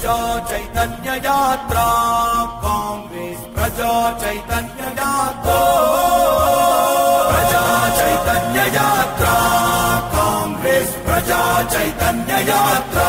ప్రజా చైతన్య యాత్ర కాంగ్రెస్ ప్రజా చైతన్య యాత్ర ప్రజా చైతన్య యాత్ర కాంగ్రెస్ ప్రజా చైతన్య యాత్ర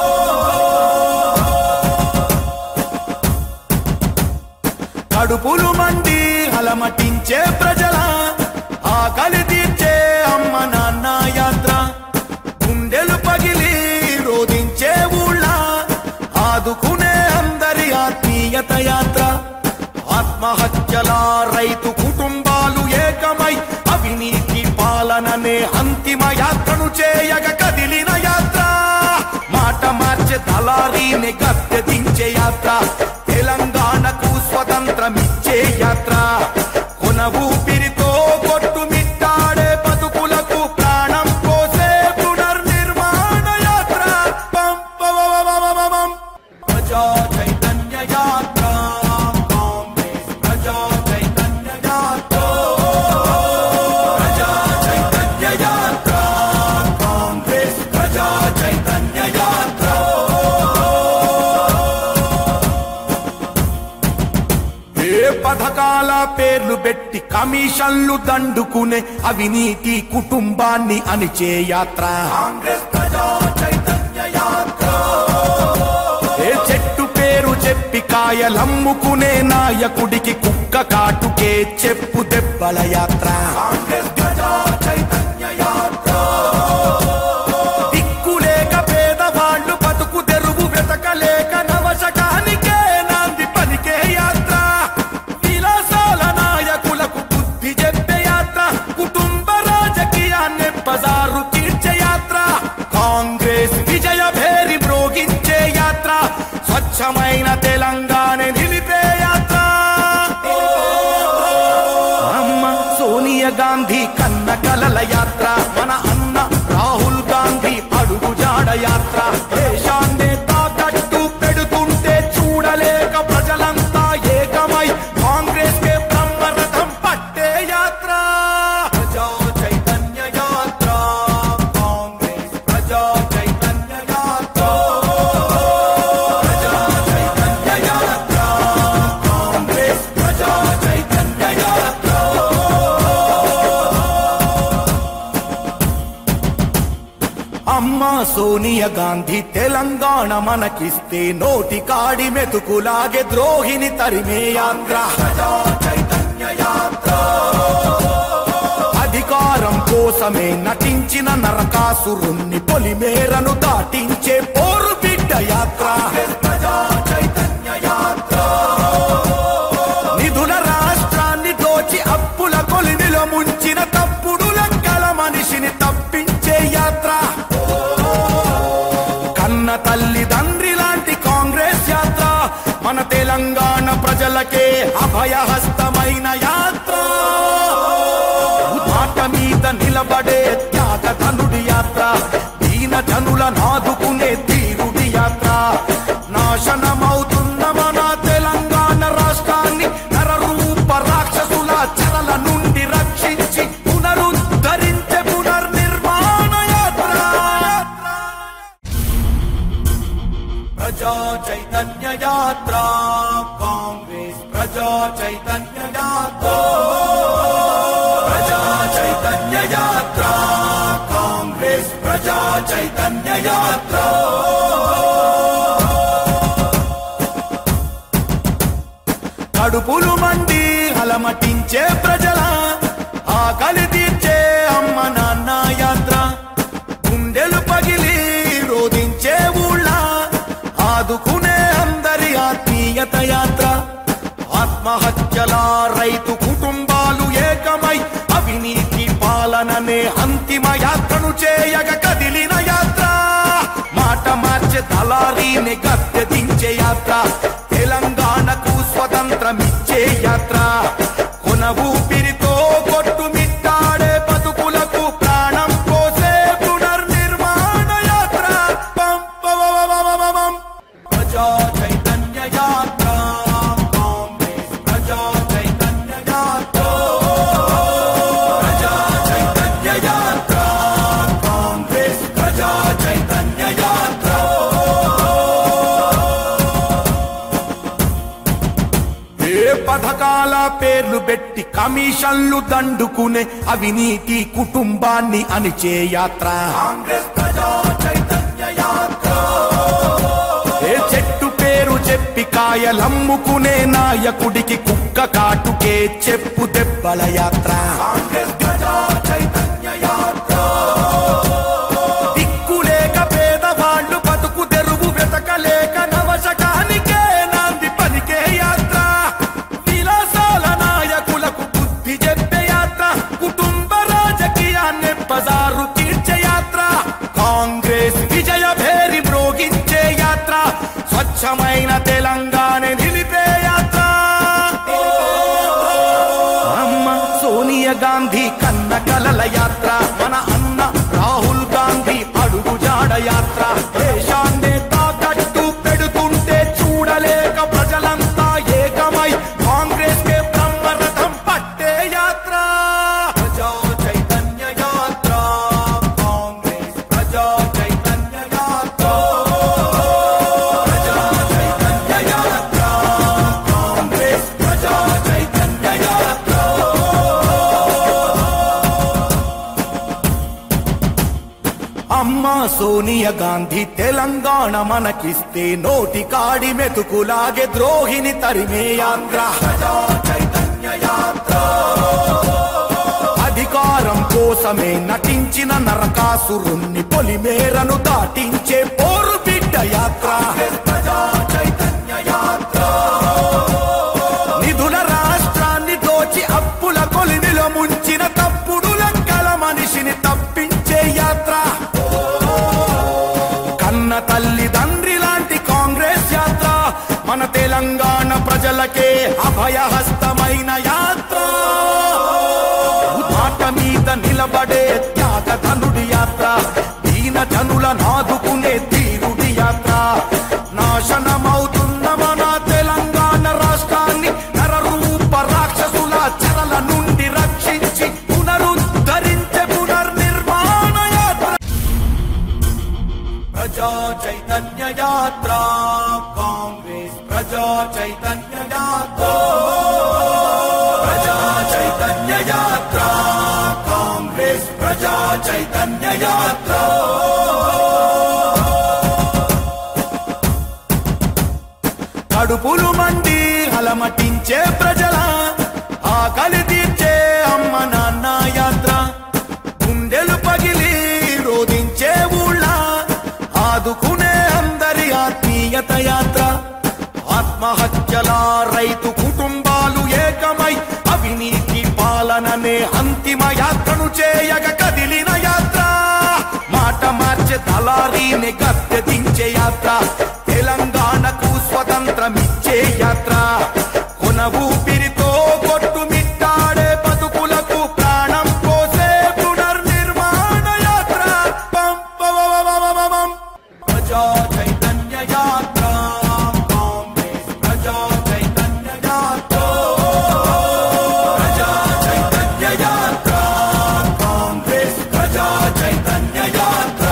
కడుపులు మండి అలమటించే ప్రజల ఆకలి తీర్చే అమ్మ నాన్న యాత్ర గుండెలు పగిలి రోధించే ఊళ్ళ ఆదుకునే అందరి ఆత్మీయత యాత్ర ఆత్మహత్యల రైతు కుటుంబాలు ఏకమై అవినీతి పాలననే అంతిమ యాత్రను చేయగ కదిలిన యాత్ర మాట మార్చే తలారీని గద్దె దించే యాత్ర తెలంగాణకు స్వతంత్రమిచ్చే యాత్ర కొన ఊపిరితో కొట్టుమిట్టాడే బతుకులకు ప్రాణం పోసే పునర్నిర్మాణ యాత్ర పం పవవవవవవం. ప్రజా చైతన్య యాత్ర కాంగ్రెస్ ప్రజా చైతన్య యాత్ర ప్రజా చైతన్య యాత్ర కాంగ్రెస్ ప్రజా చైతన్య యాత్ర ఏ పథకాల పేర్లు పెట్టి కమిషన్లు దండుకునే అవినీతి కుటుంబాన్ని అణిచే యాత్ర కాంగ్రెస్ ప్రజా చైతన్య యాత్ర ఏ చెట్టు పేరు చెప్పి కాయలమ్ముకునే నాయకుడికి కుక్క కాటుకే చెప్పు దెబ్బల యాత్ర కాంగ్రెస్ ప్రజా చైతన్య యాత్ర దిక్కులేక పేదవాళ్ళు బతుకు తెరువు వెతకలేక నవశకానికే నాంది పలికే యాత్ర విలాసాల నాయకులకు బుద్ధి చెప్పే యాత్ర కుటుంబ రాజకీయాన్ని బజారు తీర్చే యాత్ర కాంగ్రెస్ విజయ భేరి మ్రోగించే యాత్ర స్వచ్ఛమైన తెలంగాణ నిలిపే యాత్ర అమ్మ సోనియా గాంధీ కన్న కలల యాత్ర మన అన్న రాహుల్ గాంధీ అడుగు జాడ యాత్ర దేశాన్నే తాకట్టు పెడుతుంటే చూడలేక ప్రజలంతా ఏకమై కాంగ్రెస్ కే బ్రహ్మరథం పట్టే యాత్ర ప్రజా చైతన్య యాత్ర కాంగ్రెస్ ప్రజా చైతన్య యాత్ర ప్రజా చైతన్య యాత్ర కాంగ్రెస్ ప్రజా చైతన్య యాత్ర అమ్మా సోనియా గాంధీ తెలంగాణ మనకిస్తే నోటి కాడి మెతుకులాగే ద్రోహిని తరిమే యాత్ర చైతన్య యాత్ర అధికారం కోసమే నటించిన నరకాసురుణ్ణి పొలిమేరను దాటించే పోరు బిడ్డ యాత్ర ప్రజా చైతన్య యాత్ర నిధుల రాష్ట్రాన్ని దోచి అప్పుల కొలిమిలో ముంచిన తప్పుడు లెక్కల మనిషిని తప్పించే యాత్ర కన్న తల్లి తండ్రి లాంటి కాంగ్రెస్ యాత్ర మన తెలంగాణ ప్రజలకే అభయహస్తమైన యాత్ర మాట మీద నిలబడే త్యాగధనుడి యాత్ర దీన జనుల నాదుకునే తీరుడి యాత్ర నాశనమవుతున్న మన తెలంగాణ రాష్ట్రాన్ని నరరూప రాక్షసుల చెరల నుండి రక్షించి పునరుద్ధరించే పునర్నిర్మాణ యాత్ర ప్రజా చైతన్య యాత్ర కాంగ్రెస్ ప్రజా చైతన్య యాత్ర ప్రజా చైతన్య యాత్ర కాంగ్రెస్ ప్రజా చైతన్య యాత్ర కడుపులు మండి అలమటించే ప్రజల ఆకలి తీర్చే అమ్మ నాన్న యాత్ర గుండెలు పగిలి రోధించే ఊళ్ళ ఆదుకునే అందరి ఆత్మీయత యాత్ర ఆత్మహత్యల రైతు కుటుంబాలు ఏకమై అవినీతి పాలననే అంతిమ యాత్రను చేయగ కదిలిన యాత్ర మాట మార్చే తలారీని గద్దె దించే యాత్ర తెలంగాణకు స్వతంత్రమిచ్చే యాత్ర కొన ఊపిరితో కొట్టుమిట్టాడే బతుకులకు ప్రాణం పోసే పునర్నిర్మాణ యాత్ర పం పవవవవవవం. ప్రజా చైతన్య యాత్ర కాంగ్రెస్ ప్రజా చైతన్య యాత్ర ప్రజా చైతన్య యాత్ర కాంగ్రెస్ ప్రజా చైతన్య యాత్ర పెట్టి కమిషన్లు దండుకునే అవినీతి కుటుంబాన్ని అణిచే యాత్ర కాంగ్రెస్ ప్రజా చైతన్య యాత్ర ఏ చెట్టు పేరు చెప్పి కాయలమ్ముకునే నాయకుడికి కుక్క కాటుకే చెప్పు దెబ్బల యాత్ర కాంగ్రెస్ ప్రజా చైతన్య యాత్ర దిక్కులేక పేదవాళ్ళు బతుకు తెరువు వెతకలేక నవశకానికే నాంది పలికే యాత్ర విలాసాల నాయకులకు బుద్ధి చెప్పే యాత్ర కుటుంబ రాజకీయాన్ని బజారు తీర్చే యాత్ర కాంగ్రెస్ విజయ భేరి మ్రోగించే యాత్ర స్వచ్ఛమైన తెలంగాణ నిలిపే యాత్ర అమ్మ సోనియా గాంధీ కన్న కలల యాత్ర మన అన్న రాహుల్ గాంధీ అడుగు జాడ యాత్ర దేశాన్నే తాకట్టు పెడుతుంటే చూడలేక ప్రజలంతా ఏకమై కాంగ్రెస్ కే బ్రహ్మరథం పట్టే యాత్ర ప్రజా చైతన్య యాత్ర కాంగ్రెస్ ప్రజా చైతన్య యాత్ర ప్రజా చైతన్య యాత్ర కాంగ్రెస్ ప్రజా చైతన్య యాత్ర అమ్మా సోనియా గాంధీ తెలంగాణ మనకిస్తే నోటి కాడి మెతుకులాగే ద్రోహిని తరిమే యాత్ర ప్రజా చైతన్య యాత్ర అధికారం కోసమే నటించిన నరకాసురుణ్ణి పొలిమేరను దాటించే పోరు బిడ్డ యాత్ర ప్రజా చైతన్య యాత్ర నిధుల రాష్ట్రాన్ని దోచి అప్పుల కొలిమిలో ముంచిన తప్పుడు లెక్కల మనిషిని తప్పించే యాత్ర కన్న తల్లి తండ్రి లాంటి కాంగ్రెస్ యాత్ర మన తెలంగాణ ప్రజలకే అభయహస్తమైన యాత్ర మాట మీద నిలబడే త్యాగధనుడి యాత్ర దీన జనుల నాదుకునే తీరుడి యాత్ర నాశనమవుతున్న మన తెలంగాణ రాష్ట్రాన్ని నరరూప రాక్షసుల చెరల నుండి రక్షించి పునరుద్ధరించే పునర్నిర్మాణ యాత్ర ప్రజా చైతన్య యాత్ర కాంగ్రెస్ ప్రజా చైతన్య యాత్ర ప్రజా చైతన్య యాత్ర కాంగ్రెస్ ప్రజా చైతన్య యాత్ర కడుపులు మండి అలమటించే ప్రజల ఆకలి తీర్చే అమ్మ నాన్న యాత్ర గుండెలు పగిలి రోధించే ఊళ్ళ ఆదుకునే అందరి ఆత్మీయత యాత్ర ఆత్మహత్యల రైతు కుటుంబాలు ఏకమై అవినీతి పాలననే అంతిమ యాత్రను చేయగ కదిలిన యాత్ర మాట మార్చే తలారీని గద్దె దించే యాత్ర తెలంగాణకు స్వతంత్రమిచ్చే యాత్ర కొన ఊపిరితో కొట్టు మిట్టాడే బతుకులకు ప్రాణం పోసే పునర్నిర్మాణ యాత్ర పం పవవవవవవం. ప్రజా చైతన్య యాత్ర కాంగ్రెస్ ప్రజా చైతన్య యాత్ర ప్రజా చైతన్య యాత్ర కాంగ్రెస్ ప్రజా చైతన్య యాత్ర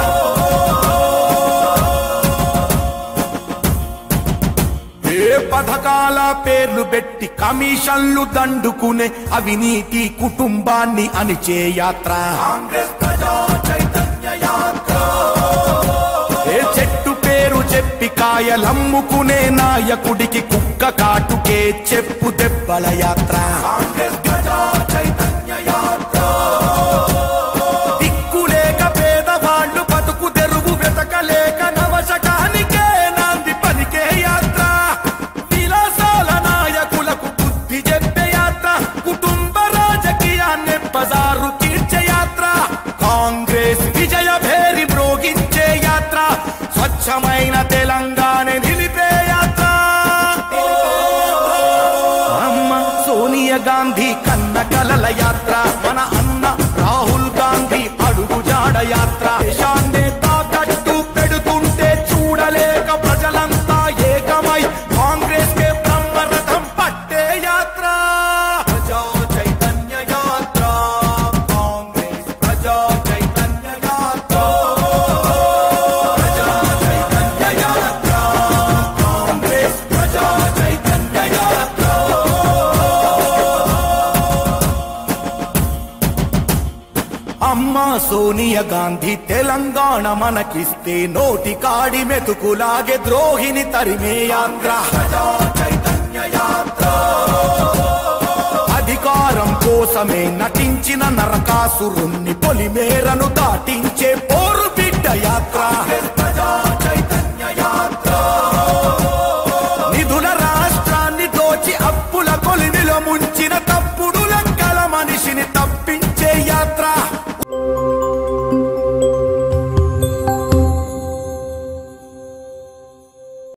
ఏ పథకాల పేర్లు పెట్టి కమిషన్లు దండుకునే అవినీతి కుటుంబాన్ని అణిచే యాత్ర కాంగ్రెస్ ప్రజా చైతన్య యాత్ర ఏ చెట్టు పేరు చెప్పి కాయలమ్ముకునే నాయకుడికి కుక్క కాటుకే చెప్పు దెబ్బల యాత్ర కాంగ్రెస్ ప్రజా చైతన్య యాత్ర దిక్కులేక పేదవాళ్ళు బతుకు తెరువు వెతకలేక నవశకానికే నాంది పలికే యాత్ర విలాసాల నాయకులకు బుద్ధి చెప్పే యాత్ర కుటుంబ రాజకీయాన్ని బజారు తీర్చే యాత్ర కాంగ్రెస్ విజయ భేరి మ్రోగించే యాత్ర స్వచ్ఛమైన తెలంగాణ నిలిపే యాత్ర అమ్మ సోనియా గాంధీ కన్న కలల యాత్ర మన అన్న రాహుల్ గాంధీ అడుగు జాడ యాత్ర దేశాన్నే తాకట్టు పెడుతుంటే చూడలేక ప్రజలంతా ఏకమై కాంగ్రెస్ కే బ్రహ్మరథం పట్టే యాత్ర ప్రజా చైతన్య యాత్ర కాంగ్రెస్ ప్రజా చైతన్య యాత్ర ప్రజా చైతన్య యాత్ర కాంగ్రెస్ ప్రజా చైతన్య యాత్ర అమ్మా సోనియా గాంధీ తెలంగాణ మనకిస్తే నోటి కాడి మెతుకులాగే ద్రోహిని తరిమే యాత్ర చైతన్య యాత్ర అధికారం కోసమే నటించిన నరకాసురుణ్ణి పొలిమేరను దాటించే పోరు బిడ్డ యాత్ర